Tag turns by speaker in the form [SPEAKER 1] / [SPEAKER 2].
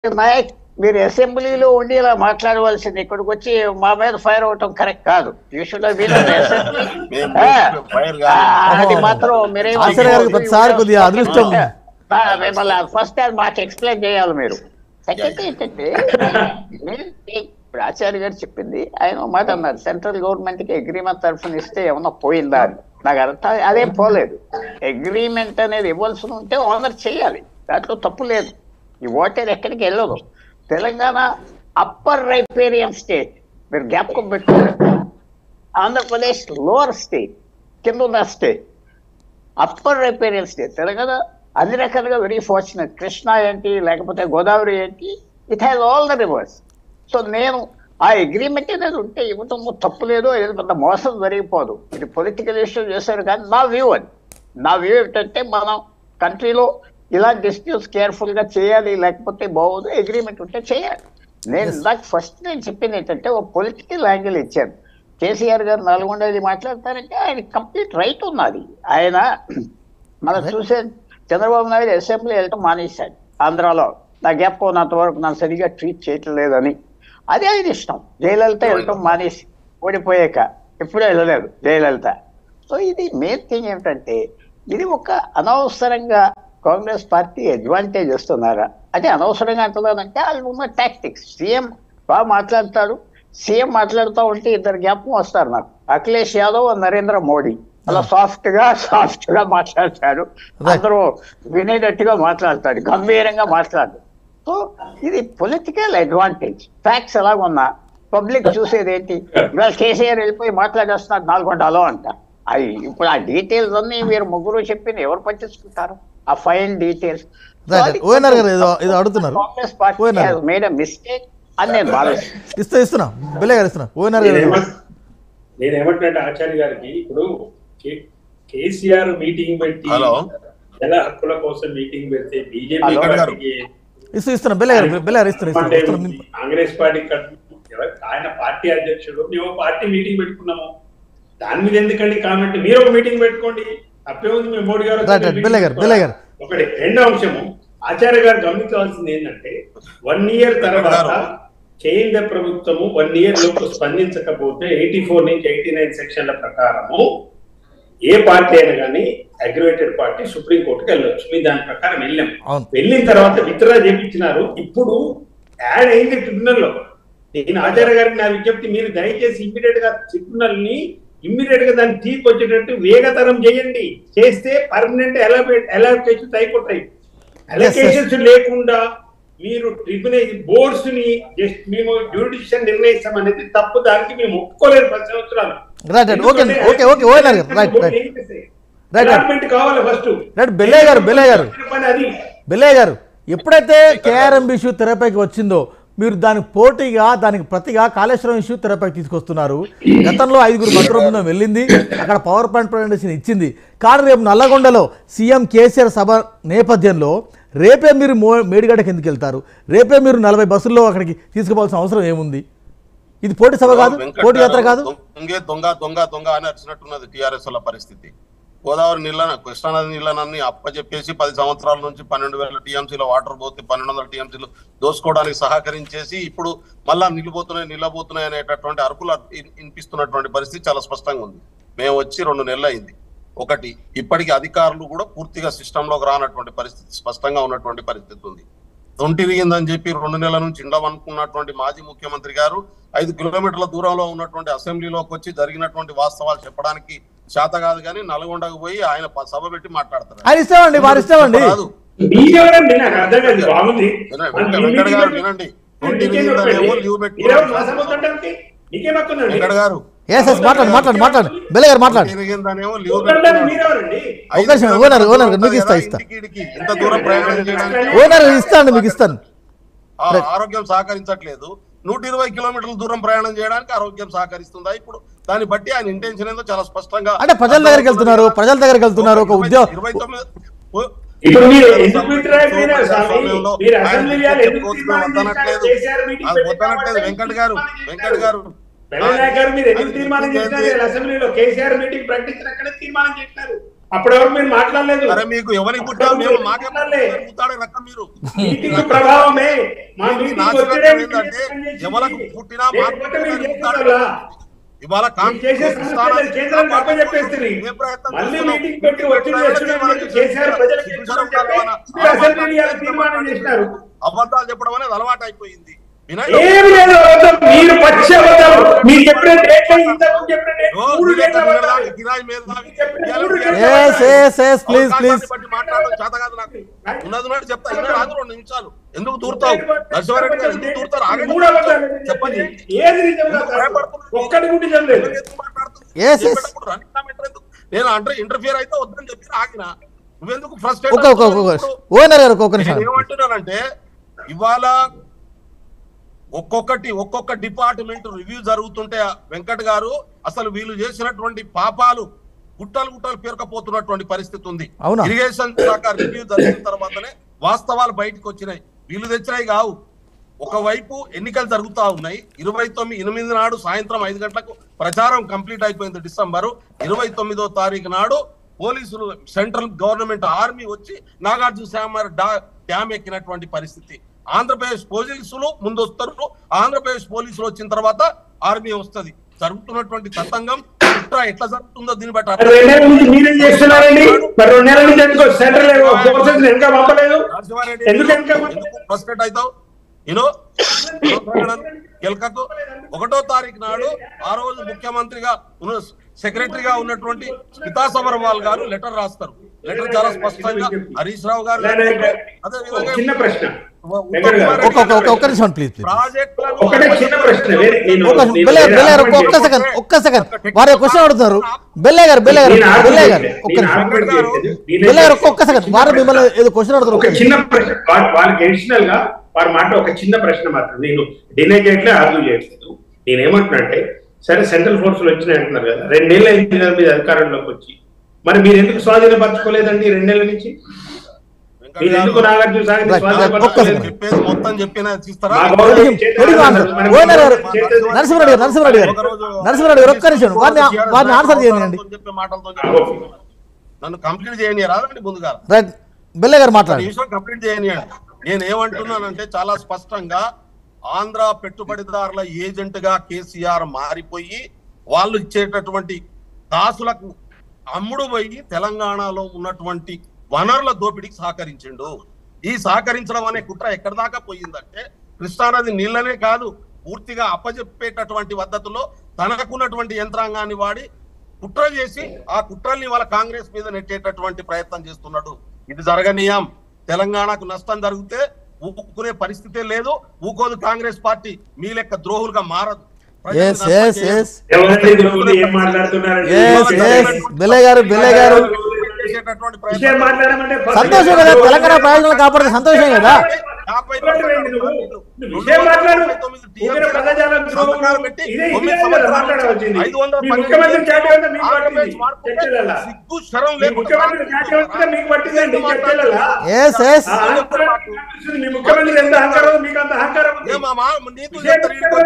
[SPEAKER 1] నాయక్ మీరు అసెంబ్లీలో ఉండి ఇలా మాట్లాడవలసింది ఇక్కడికి వచ్చి మా మీద ఫైర్ అవటం కరెక్ట్ కాదు యూ షుడ్ అసెంబ్లీ
[SPEAKER 2] మేము
[SPEAKER 1] ఆ,
[SPEAKER 2] ఫైర్
[SPEAKER 1] ఆ,
[SPEAKER 2] కాదు.
[SPEAKER 1] అది మాత్రం మీరేం
[SPEAKER 3] ఆచార్య గారికి ప్రతిసారి కొద్దిగా అదృష్టం.
[SPEAKER 1] ఆ, మిమ్మల్ని ఫస్ట్ అది మాకు ఎక్స్ప్లెయిన్ చేయాలి మీరు సెకండ్ ఏంటంటే ఇప్పుడు ఆచార్య గారు చెప్పింది ఆయన ఒక మాట అన్నారు సెంట్రల్ గవర్నమెంట్ కి అగ్రిమెంట్ తరఫున ఇస్తే ఏమన్నా పోయిందా అని నాకు అర్థం అదేం పోలేదు అగ్రిమెంట్ అనేది ఇవ్వాల్సి ఉంటే ఓనర్ చేయాలి దాంట్లో తప్పు లేదు ఈ ఓటర్ ఎక్కడికి వెళ్ళదు తెలంగాణ అప్పర్ రైపేరియన్ స్టేట్ మీరు జ్ఞాపకం పెట్టుకోండి ఆంధ్రప్రదేశ్ లోవర్ స్టేట్ కింద ఉన్న state upper riparian state Telangana అన్ని రకాలుగా వెరీ ఫార్చునేట్ కృష్ణ ఏంటి లేకపోతే గోదావరి ఏంటి it has all the rivers so నేను ఆ అగ్రిమెంట్ అనేది ఉంటే ఇవ్వటం తప్పు లేదు ఏదో పెద్ద మోసం జరిగిపోదు ఇది పొలిటికల్ ఇష్యూ చేశారు కానీ నా వ్యూ అది నా వ్యూ ఏంటంటే మనం కంట్రీలో ఇలాంటి డిస్ప్యూట్స్ కేర్ఫుల్ గా చేయాలి లేకపోతే బాగోదు అగ్రిమెంట్ ఉంటే చేయాలి నేను ఇందాక ఫస్ట్ నేను చెప్పింది ఏంటంటే ఒక పొలిటికల్ యాంగిల్ ఇచ్చాను కేసీఆర్ గారు నల్గొండది మాట్లాడతారంటే ఆయన కంప్లీట్ రైట్ ఉన్నది ఆయన మనం చూసే చంద్రబాబు నాయుడు అసెంబ్లీ వెళ్ళటం మానేశాడు ఆంధ్రాలో నా జ్ఞాపకం ఉన్నంత వరకు నన్ను సరిగా ట్రీట్ చేయట్లేదని అదే ఆయన ఇష్టం జయలలిత వెళ్ళటం మానేసి ఓడిపోయాక ఎప్పుడూ వెళ్ళలేదు జయలలిత సో ఇది మెయిన్ థింగ్ ఏమిటంటే ఇది ఒక అనవసరంగా కాంగ్రెస్ పార్టీ అడ్వాంటేజ్ వస్తున్నారా అంటే అనవసరంగా అంటున్నారంటే వాళ్ళు ఉన్న టాక్టిక్స్ సీఎం బాగా మాట్లాడతాడు సీఎం మాట్లాడుతూ ఉంటే ఇద్దరు జ్ఞాపకం వస్తారు నాకు అఖిలేష్ యాదవ్ నరేంద్ర మోడీ అలా సాఫ్ట్ గా సాఫ్ట్ గా మాట్లాడతాడు అందరూ వినేటట్టుగా మాట్లాడతాడు గంభీరంగా మాట్లాడు సో ఇది పొలిటికల్ అడ్వాంటేజ్ ఫ్యాక్ట్స్ ఎలాగున్నా పబ్లిక్ చూసేది ఏంటి ఇవాళ కేసీఆర్ వెళ్ళిపోయి మాట్లాడేస్తున్నాడు నల్గొండలో అంట అవి ఇప్పుడు ఆ డీటెయిల్స్ అన్ని మీరు ముగ్గురు చెప్పిన ఎవరు పట్టించుకుంటారు ఆ ఫైన్ డీటెయిల్స్
[SPEAKER 3] Right. ఓఎన్ఆర్ గారు ఏదో- ఏదో అడుగుతున్నారు.
[SPEAKER 1] Congress party
[SPEAKER 3] ONR.
[SPEAKER 1] Made mistake అని నేను భావిస్తున్నాను
[SPEAKER 3] ఇస్తా ఇస్తున్నా బిల్లే గారు ఇస్తున్నా ఓఎన్ఆర్ గారు
[SPEAKER 4] నేనేమ- నేనేమంటున్నా ఆచార్య గారికి ఇప్పుడు కే- కేసీఆర్ మీటింగ్ పెట్టి
[SPEAKER 2] హలో.
[SPEAKER 4] జల హక్కుల కోసం మీటింగ్ పెడితే బీజేపీ
[SPEAKER 1] హలో.
[SPEAKER 4] పార్టీకి
[SPEAKER 3] ఇస్తూ ఇస్తున్నా బిల్లే గారు బిల్లే గారు ఇస్తున్నా
[SPEAKER 4] అంటే
[SPEAKER 3] ఇస్తున్నా ఇస్తున్నా.
[SPEAKER 4] కాంగ్రెస్ పార్టీ కట్- ఎవరు- ఆయన పార్టీ అధ్యక్షుడు మేము పార్టీ మీటింగ్ పెట్టుకున్నాము దాని మీద ఎందుకండి కామెంట్ మీరు ఒక మీటింగ్ పెట్టుకోండి తప్పే ఉంది మేము మోడీ గారు
[SPEAKER 3] Right, right.
[SPEAKER 4] meeting
[SPEAKER 3] బిల్లే గారు, బిల్లే గారు.
[SPEAKER 4] ఒకటి రెండో అంశము ఆచార్య గారు గమనించవలసింది ఏంటంటే వన్ ఇయర్ తర్వాత కేంద్ర ప్రభుత్వము వన్ ఇయర్ లోపు స్పందించకపోతే ఎయిటీ ఫోర్ నుంచి ఎయిటీ నైన్ సెక్షన్ల ప్రకారము ఏ పార్టీ అయినా కానీ అగ్రివేటెడ్ పార్టీ సుప్రీం కోర్టుకి వెళ్ళొచ్చు మీ దాని ప్రకారం వెళ్ళాం
[SPEAKER 3] అవును.
[SPEAKER 4] వెళ్ళిన తర్వాత విత్డ్రా చేపించినారు ఇప్పుడు యాడ్ అయింది ట్రిబ్యునల్ లో నేను ఆచార్య గారికి నా విజ్ఞప్తి మీరు దయచేసి ఇమ్మీడియట్ గా ట్రిబ్యునల్ ని ఇమ్మీడియట్ గా దాన్ని తీసుకొచ్చేటట్టు వేగతరం చేయండి చేస్తే పర్మనెంట్ అలొకేషన్స్ అయిపోతాయి అలొకేషన్స్ లేకుండా మీరు ట్రిబ్యునల్ బోర్డ్స్ ని జస్ట్ మేము జ్యూడిషియల్ నిర్ణయిస్తాం అనేది తప్పు దానికి మేము ఒప్పుకోలేదు పది సంవత్సరాలు
[SPEAKER 3] Right, right. Okay, okay, okay. ONR గారు. Right, right. Right, right.
[SPEAKER 4] Allotment కావాలి ఫస్ట్
[SPEAKER 3] Right, బెల్లయ్య గారు, బెల్లయ్య గారు.
[SPEAKER 4] పని అది
[SPEAKER 3] బిల్లయ్య గారు ఎప్పుడైతే కేఆర్ఎం ఇష్యూ తెరపైకి వచ్చిందో మీరు దానికి పోటీగా దానికి ప్రతిగా కాళేశ్వరం ఇష్యూ తెరపైకి తీసుకొస్తున్నారు గతంలో ఐదుగురు మంత్రుల బృందం వెళ్ళింది అక్కడ పవర్ పాయింట్ ప్రజెంటేషన్ ఇచ్చింది కానీ రేపు నల్లగొండలో సీఎం కేసీఆర్ సభ నేపథ్యంలో రేపే మీరు మో మేడిగడ్డకి ఎందుకు వెళ్తారు రేపే మీరు నలభై బస్సుల్లో అక్కడికి తీసుకుపోవాల్సిన అవసరం ఏముంది ఇది పోటీ సభ కాదు
[SPEAKER 2] వెంకట్
[SPEAKER 3] పోటీ యాత్ర
[SPEAKER 2] గారు
[SPEAKER 3] కాదు
[SPEAKER 2] దొంగే దొంగ దొంగ దొంగ అని అరిచినట్టున్నది టిఆర్ఎస్ వాళ్ళ పరిస్థితి గోదావరి నీళ్ళ కృష్ణానది నీళ్ళనన్ని అప్పచెప్పేసి పది సంవత్సరాల నుంచి పన్నెండు వేల టీఎంసీలో వాటర్ పోతే పన్నెండు వందల టీఎంసీలు దోసుకోవడానికి సహకరించేసి ఇప్పుడు మళ్ళా నిలిపోతున్నాయి నిలబోతున్నాయి అనేటటువంటి అరుపులు ఇన్- వినిపిస్తున్నటువంటి పరిస్థితి చాలా స్పష్టంగా ఉంది మేము వచ్చి రెండు నెలలు అయింది ఒకటి ఇప్పటికి అధికారులు కూడా పూర్తిగా సిస్టంలోకి రానటువంటి పరిస్థితి స్పష్టంగా ఉన్నటువంటి పరిస్థితి ఉంది తొంటిరిగిందని చెప్పి రెండు నెలల నుంచి ఉండవనుకున్నటువంటి మాజీ ముఖ్యమంత్రి గారు ఐదు కిలోమీటర్ల దూరంలో ఉన్నటువంటి అసెంబ్లీలోకి వచ్చి జరిగినటువంటి వాస్తవాలు చెప్పడానికి చేత కాదు కానీ నల్గొండకు పోయి ఆయన ప- సభ పెట్టి మాట్లాడతారు
[SPEAKER 3] ఆయన ఇస్తామండి వారు ఇస్తామండి
[SPEAKER 2] చెప్పరాదు.
[SPEAKER 4] మీకెవరండి నాకు అర్థం కాదు బాగుంది
[SPEAKER 2] వినండి, వెంకట- వెంకట గారు వినండి తొంటిరిగిందనేమో లీవ్ పెట్టుకున్నారు
[SPEAKER 4] మీకేమవుతుందండి
[SPEAKER 2] వెంకట గారు
[SPEAKER 3] ఎస్ ఎస్ మాట్లాడు మాట్లాడు మాట్లాడు బిల్లయ్య గారు మాట్లాడు
[SPEAKER 2] తొంటిరిగిందనేమో లీవ్
[SPEAKER 4] ఒక్కళ్ళని మీరెవరండి
[SPEAKER 2] ఐదు
[SPEAKER 3] ఒక నిమిషం, ఓనర్, ఓనర్,
[SPEAKER 2] కిలోమీటర్ల
[SPEAKER 3] మీకు ఇస్తా,
[SPEAKER 2] కదా
[SPEAKER 3] ఇస్తా.
[SPEAKER 2] ఇంటికి ఈడికి ఇంత దూరం ప్రయాణం చేయడానికి
[SPEAKER 3] ఓనర్ ఇస్తాను మీకు ఇస్తాను
[SPEAKER 2] ఆ ఆరోగ్యం సహకరించట్లేదు నూట ఇరవై కిలోమీటర్ల దూరం ప్రయాణం చేయడానికి ఆరోగ్యం సహకరిస్తుందా ఇప్పుడు దాన్ని బట్టి ఆయన ఇంటెన్షన్ ఏందో చాలా స్పష్టంగా
[SPEAKER 3] అంటే ప్రజల దగ్గరికి వెళ్తున్నారు ప్రజల దగ్గరికి వెళ్తున్నారు ఒక ఉద్యోగ
[SPEAKER 2] ఇరవై తొమ్మిది
[SPEAKER 4] ఇప్పుడు మీరు ఎందుకు విత్డ్రా అయిపోయినారు స్వామి?
[SPEAKER 2] సమయంలో
[SPEAKER 4] మీరు
[SPEAKER 2] ఆయన
[SPEAKER 4] అసెంబ్లీ
[SPEAKER 2] టికెట్
[SPEAKER 4] వాళ్ళు ఎందుకు
[SPEAKER 2] చెప్పుకోవచ్చునా వద్దనట్లేదు.
[SPEAKER 4] కేసీఆర్ మీటింగ్
[SPEAKER 2] అది వద్దనట్లేదు
[SPEAKER 4] పెట్టి
[SPEAKER 2] వెంకట్ గారు వెంకట్ గారు
[SPEAKER 4] వెంకయ్య గారు మీరు ఎందుకు
[SPEAKER 2] ఆయన
[SPEAKER 4] తీర్మానం
[SPEAKER 2] ఎందుకు
[SPEAKER 4] చేసినారు
[SPEAKER 2] ఏంటి?
[SPEAKER 4] అసెంబ్లీలో కేసీఆర్ మీటింగ్ ప్రకటించిన అక్కడే తీర్మానం చేసినారు అప్పుడు ఎవరు మీరు మాట్లాడలేదు
[SPEAKER 2] అరే మీకు ఎవరికి పుట్టారు మేము మాకే పుట్టాడే రకం మీరు
[SPEAKER 4] మీటింగ్ ప్రభావమే మా
[SPEAKER 2] మీ
[SPEAKER 4] మీటింగ్
[SPEAKER 2] నాశనం
[SPEAKER 4] ఒత్తిడే
[SPEAKER 2] ఏంటంటే ఎవరికి పుట్టినా మాకు
[SPEAKER 4] లేకపోతే మీరు
[SPEAKER 2] పుట్టినా
[SPEAKER 4] చేస్తున్నారా?
[SPEAKER 2] ఇవాళ
[SPEAKER 4] మీరు చేసే సమస్యలు కేంద్రానికి అప్పచెప్పేస్తుంది. మళ్ళీ మీటింగ్ పెట్టి ఒత్తిడి తెచ్చుకుని మీరు చేశారు ప్రజలకు తెలుసు అని చెప్పి మీరు అసెంబ్లీని ఇవాళ తీర్మానం చేసినారు
[SPEAKER 2] అబద్ధాలు చెప్పడం అనేది అలవాటు అయిపోయింది వినయ్
[SPEAKER 4] ఏమి లేదు అబద్ధం మీరు పచ్చి అబద్ధం మీరు చెప్పిన డేట్లు ఇంతకు చెప్పిన డేట్
[SPEAKER 2] ఓ,
[SPEAKER 4] మూడు
[SPEAKER 2] నువ్వే
[SPEAKER 4] డేట్లు
[SPEAKER 2] తమిళనాడు
[SPEAKER 4] అబద్ధాలు.
[SPEAKER 2] కిరాయి మీద దావి.
[SPEAKER 4] చెప్పిన
[SPEAKER 2] ఇవాళ
[SPEAKER 4] మూడు
[SPEAKER 2] ఇవాళ
[SPEAKER 4] డేట్లు
[SPEAKER 3] yes yes yes please please
[SPEAKER 2] అవకాశాన్ని బట్టి మాట్లాడడం చేత కాదు నాకు ఉన్నది ఉన్నట్టు చెప్తా ఇన్న రాదు రెండు నిమిషాలు ఎందుకు దూరుతావు నరసింహారెడ్డి గారు ఎందుకు దూరుతారు ఆగండి
[SPEAKER 4] మూడు అబద్ధాలు
[SPEAKER 2] చెప్పండి
[SPEAKER 4] ఏది నిజం కాదు. ఒక్కటి కూడా నిజం లేదు
[SPEAKER 2] ఎందుకు మాట్లాడుతున్నావు?
[SPEAKER 3] Yes, yes.
[SPEAKER 2] చెప్పేటప్పుడు running comment ఎందుకు? నేను అంటే ఇంటర్ఫియర్ అయితే వద్దని చెప్పి ఆగిన నువ్వెందుకు ఫస్ట్
[SPEAKER 3] ఒక ఒక ఒక ఓనర్ గారు ఒక నిమిషం
[SPEAKER 2] ఏమంటున్నానంటే ఇవాళ ఒక్కొక్కటి ఒక్కొక్క డిపార్ట్మెంట్ రివ్యూ జరుగుతుంటే వెంకట్ గారు అసలు వీళ్ళు చేసినటువంటి పాపాలు గుట్టలు గుట్టలు పేరుకపోతున్నటువంటి పరిస్థితి ఉంది
[SPEAKER 3] అవునా?
[SPEAKER 2] ఇరిగేషన్ శాఖ రివ్యూ జరిగిన తర్వాతనే వాస్తవాలు బయటకు వచ్చినాయి వీళ్ళు తెచ్చినాయి కావు ఒకవైపు ఎన్నికలు జరుగుతా ఉన్నాయి ఇరవై తొమ్మిది ఎనిమిది నాడు సాయంత్రం ఐదు గంటలకు ప్రచారం కంప్లీట్ అయిపోయింది డిసెంబరు ఇరవై తొమ్మిదో తారీఖు నాడు పోలీసులు సెంట్రల్ గవర్నమెంట్ ఆర్మీ వచ్చి నాగార్జున సాగర్ డా- డ్యామ్ ఎక్కినటువంటి పరిస్థితి ఆంధ్రప్రదేశ్ పోలీసులు ముందు వస్తారు ఆంధ్రప్రదేశ్ పోలీసులు వచ్చిన తర్వాత ఆర్మీ వస్తది జరుగుతున్నటువంటి తతంగం కుట్ర ఎట్లా జరుగుతుందో దీన్ని బట్టి
[SPEAKER 4] మరి రెండేళ్ల నుంచి మీరేం చేస్తున్నారండి మరి రెండు నెలల నుంచి ఎందుకో సెంట్రల్ ఫోర్సెస్ వెనక పంపలేదు
[SPEAKER 2] నరసింహారెడ్డి
[SPEAKER 4] ఎందుకు వెనక
[SPEAKER 2] ఎందుకు ఫ్రస్ట్రేట్ అవుతావు యూనో గెలకకు ఒకటో తారీఖు నాడు ఆ రోజు ముఖ్యమంత్రిగా ఉన్న సెక్రటరీగా ఉన్నటువంటి స్మితా సబర్వాల్ గారు లెటర్ రాస్తారు లెటర్ చాలా స్పష్టంగా హరీష్ రావు గారు అదే
[SPEAKER 4] ఒక
[SPEAKER 2] విధంగా
[SPEAKER 4] చిన్న ప్రశ్న
[SPEAKER 2] ఉత్తమ్
[SPEAKER 4] వెంకట్ గారు,
[SPEAKER 3] ఒక ఒక ఒక- ఒక్క నిమిషం ప్లీజ్ ప్లీజ్
[SPEAKER 2] ప్రాజెక్టులను
[SPEAKER 4] ఒకటే చిన్న ప్రశ్న వేరే నేను
[SPEAKER 3] ఒక్క
[SPEAKER 4] నేను
[SPEAKER 3] బెల్లే
[SPEAKER 4] వేరే
[SPEAKER 3] బెల్లే గారు
[SPEAKER 4] argument
[SPEAKER 3] ఒక్క
[SPEAKER 4] చేయను.
[SPEAKER 3] సెకండ్ ఒక్క సెకండ్ వారు క్వశ్చన్ అడుగుతున్నారు బెల్లే గారు బెల్లే గారు
[SPEAKER 4] నేను argument
[SPEAKER 3] బెల్లే గారు
[SPEAKER 4] చేయలేదు.
[SPEAKER 3] ఒక్క
[SPEAKER 4] నేను
[SPEAKER 3] నిమిషం
[SPEAKER 4] argument చేయలేదు. నేనే
[SPEAKER 3] బెల్లే గారు
[SPEAKER 4] చేస్తాను.
[SPEAKER 3] ఒక్క సెకండ్ వారు మిమ్మల్ని ఏదో క్వశ్చన్ అడుగుతారు
[SPEAKER 4] ఒక
[SPEAKER 3] ఒక్క
[SPEAKER 4] చిన్న ప్రశ్న వా- వాళ్ళకి అడిషనల్ గా వారి మాట ఒక చిన్న ప్రశ్న మాత్రం నేను డినై చేయట్లే ఆర్గ్యూ చేయట్లేదు నేను ఏమంటున్నా అంటే సరే సెంట్రల్ ఫోర్స్ వచ్చినాయి అంటున్నారు కదా రెండేళ్ళు అయింది కదా మీరు అధికారంలోకి వచ్చి మరి మీరు ఎందుకు స్వాధీనపరచుకోలేదండి రెండేళ్ల నుంచి మీరు ఎందుకు నాగార్జున సాగర్
[SPEAKER 3] Right, right.
[SPEAKER 4] స్వాధీనపరచుకోలేదు
[SPEAKER 2] చెప్పేది మొత్తం చెప్పిన ఇస్తారా
[SPEAKER 4] మా గౌరవం
[SPEAKER 3] నిమిషం, పొడిగి ఆన్సర్. ఓనర్ గారు, నరసింహారెడ్డి గారు నరసింహారెడ్డి గారు నరసింహారెడ్డి గారు ఒక్క నిమిషం వారిని వారిని ఆన్సర్ చేయండి
[SPEAKER 2] చెప్పే మాటలతో చెప్పి నన్ను కంప్లీట్ చేయని రాదండి ముందుగా
[SPEAKER 3] రైట్ బెల్లే గారు
[SPEAKER 2] ఒక
[SPEAKER 3] మాట్లాడండి
[SPEAKER 2] నిమిషం కంప్లీట్ చేయనియండి నేను ఏమంటున్నానంటే చాలా స్పష్టంగా ఆంధ్ర పెట్టుబడిదారుల ఏజెంట్ గా కేసీఆర్ మారిపోయి వాళ్ళు ఇచ్చేటటువంటి దాసులకు అమ్ముడు పోయి తెలంగాణలో ఉన్నటువంటి వనరుల దోపిడీకి సహకరించిండు ఈ సహకరించడం అనే కుట్ర ఎక్కడి దాకా పోయిందంటే కృష్ణానది నీళ్ళనే కాదు పూర్తిగా అప్పజెప్పేటటువంటి పద్ధతిలో తనకున్నటువంటి యంత్రాంగాన్ని వాడి కుట్ర చేసి ఆ కుట్రల్ని వాళ్ళ కాంగ్రెస్ మీద నెట్టేటటువంటి ప్రయత్నం చేస్తున్నాడు ఇది జరగనీయం తెలంగాణకు నష్టం జరిగితే ఊపుకునే పరిస్థితే లేదు ఊకోదు కాంగ్రెస్ పార్టీ మీ లెక్క ద్రోహులుగా మారదు ప్రజల్ని
[SPEAKER 3] ఎస్
[SPEAKER 2] నష్టం
[SPEAKER 3] ఎస్
[SPEAKER 2] చేయదు.
[SPEAKER 3] ఎస్
[SPEAKER 4] ఎవరండి ద్రోహులు ఏం మాట్లాడుతున్నారండి
[SPEAKER 3] ఎస్ ఎస్ బెల్లే గారు బెల్లే గారు
[SPEAKER 2] చేసేటటువంటి
[SPEAKER 4] విషయం
[SPEAKER 2] ప్రయత్నం
[SPEAKER 4] మాట్లాడమంటే
[SPEAKER 3] సంతోషం కదా తెలంగాణ ప్రయోజనాలు కాపాడితే సంతోషం కదా
[SPEAKER 2] యాభై
[SPEAKER 4] మాట్లాడండి నువ్వు. నువ్వు విషయం మాట్లాడు. ఊరికే పదజాలం ద్రోహం. ఇదే ఇదే కదా మాట్లాడవలసింది. మీ ముఖ్యమంత్రి చాటి ఉందా మీకు పట్టింది? చర్చలలా.
[SPEAKER 2] సిగ్గు శరం
[SPEAKER 4] మీ ముఖ్యమంత్రి చాటి ఉందా మీకు పట్టిందండి చర్చలలా?
[SPEAKER 3] ఎస్ ఎస్
[SPEAKER 4] ఆ అహంకారం మీ ముఖ్యమంత్రి ఎంత అహంకారం మీకు అంత అహంకారం ఉంది.
[SPEAKER 2] ఏ మామా నీతులు
[SPEAKER 4] విషయం
[SPEAKER 2] చెప్తారు ఈడికి